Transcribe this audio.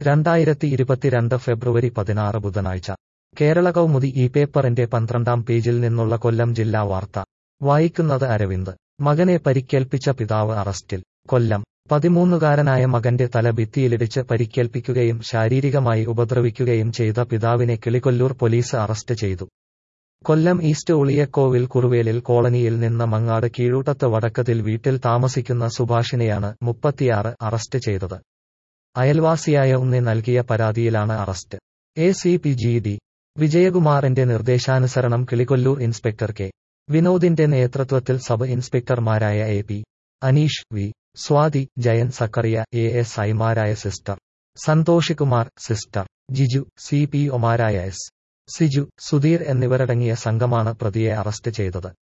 രണ്ടായിരത്തി ഇരുപത്തിരണ്ട് ഫെബ്രുവരി പതിനാറ് ബുധനാഴ്ച കേരള കൗമുദി ഈ പേപ്പറിന്റെ പന്ത്രണ്ടാം പേജിൽ നിന്നുള്ള കൊല്ലം ജില്ലാ വാർത്ത വായിക്കുന്നത് അരവിന്ദ് മകനെ പരിക്കേൽപ്പിച്ച പിതാവ് അറസ്റ്റിൽ കൊല്ലം പതിമൂന്നുകാരനായ മകന്റെ തല ഭിത്തിയിലിടിച്ച് പരിക്കേൽപ്പിക്കുകയും ശാരീരികമായി ഉപദ്രവിക്കുകയും ചെയ്ത പിതാവിനെ കിളികൊല്ലൂർ പോലീസ് അറസ്റ്റ് ചെയ്തു കൊല്ലം ഈസ്റ്റ് ഉളിയക്കോവിൽ കുറുവേലിൽ കോളനിയിൽ നിന്ന് മങ്ങാട് കീഴൂട്ടത്ത് വടക്കത്തിൽ വീട്ടിൽ താമസിക്കുന്ന സുഭാഷിനെയാണ് മുപ്പത്തിയാറ് അറസ്റ്റ് ചെയ്തത് അയൽവാസിയായ ഉണ്ണി നൽകിയ പരാതിയിലാണ് arrest A C P G D വിജയകുമാറിന്റെ നിർദ്ദേശാനുസരണം കിളികൊല്ലൂർ ഇൻസ്പെക്ടർ കെ വിനോദിന്റെ നേതൃത്വത്തിൽ സബ് ഇൻസ്പെക്ടർമാരായ A P Aneesh V Swathi Jayan Zacharia A S ഐമാരായ sister Santhosh Kumar sister Jiju C P ഒമാരായ എസ് സിജു സുധീർ എന്നിവരടങ്ങിയ സംഘമാണ് പ്രതിയെ അറസ്റ്റ് ചെയ്തത്